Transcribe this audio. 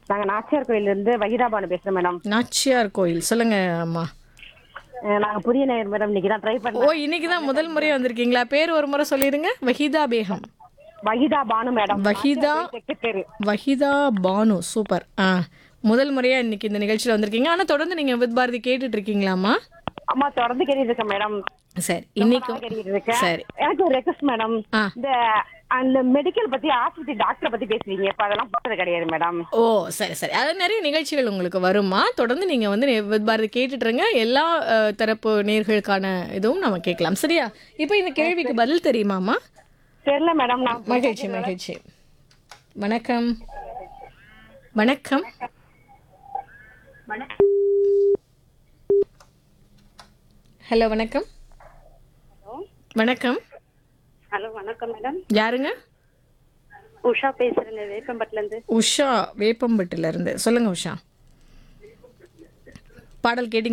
நாங்க நாச்சியார் கோயில்ல இருந்து வகிதாபானு பேசுறோம் மேடம் நாச்சியார் கோயில் சொல்லுங்க அம்மா அஹ் நாங்க புதிய நேயர் மேடம் இன்னைக்கு தான் ட்ரை ஓ பண்ணோம் இன்னைக்கு தான் முதல் முறையா வந்திருக்கீங்களா பேர் ஒரு முறை சொல்லிடுங்க Waheeda Begum Waheeda Banu madam Waheeda secretary Waheeda Banu super ஆ முதல் முறையா இன்னைக்கு இந்த நிகழ்ச்சியில் வந்திருக்கீங்க ஆனா தொடர்ந்து நீங்க வித் பாரதி கேட்டுட்டு இருக்கீங்களாம்மா அம்மா தொடர்ந்து கேட்டுட்டு இருக்கேன் மேடம் சரி இன்னைக்கும் கேட்டுட்டு இருக்கேன் சரி எனக்கு ஒரு ரெக்வஸ்ட் மேடம் ஆ. இந்த அந்த மெடிக்கல் பத்தி ஆஸ்பத்திரி டாக்டரை பத்தி பேசுவீங்க இப்ப அதெல்லாம் பார்த்தது கிடையாது மேடம் ஓ சரி சரி அது நிறைய நிகழ்ச்சிகள் உங்களுக்கு வருமா தொடர்ந்து நீங்கள் வந்து நே- வித் பாரதி கேட்டுட்ருங்க எல்லா அஹ், தரப்பு நேர்களுக்கான இதுவும் நம்ம கேட்கலாம் சரியா இப்போ இந்த கேள்விக்கு பதில் தெரியுமாம்மா தெரியல மேடம் நான் மகிழ்ச்சி மகிழ்ச்சி வணக்கம் வணக்கம் ஹலோ வணக்கம் வணக்கம் ஹலோ வணக்கம் மேடம் யாருங்க உஷா பேசுறேங்க வேப்பம்பட்டில இருந்து உஷா வேப்பம்பட்டுல இருந்து சொல்லுங்க உஷா பாடல் கேட்டீங்க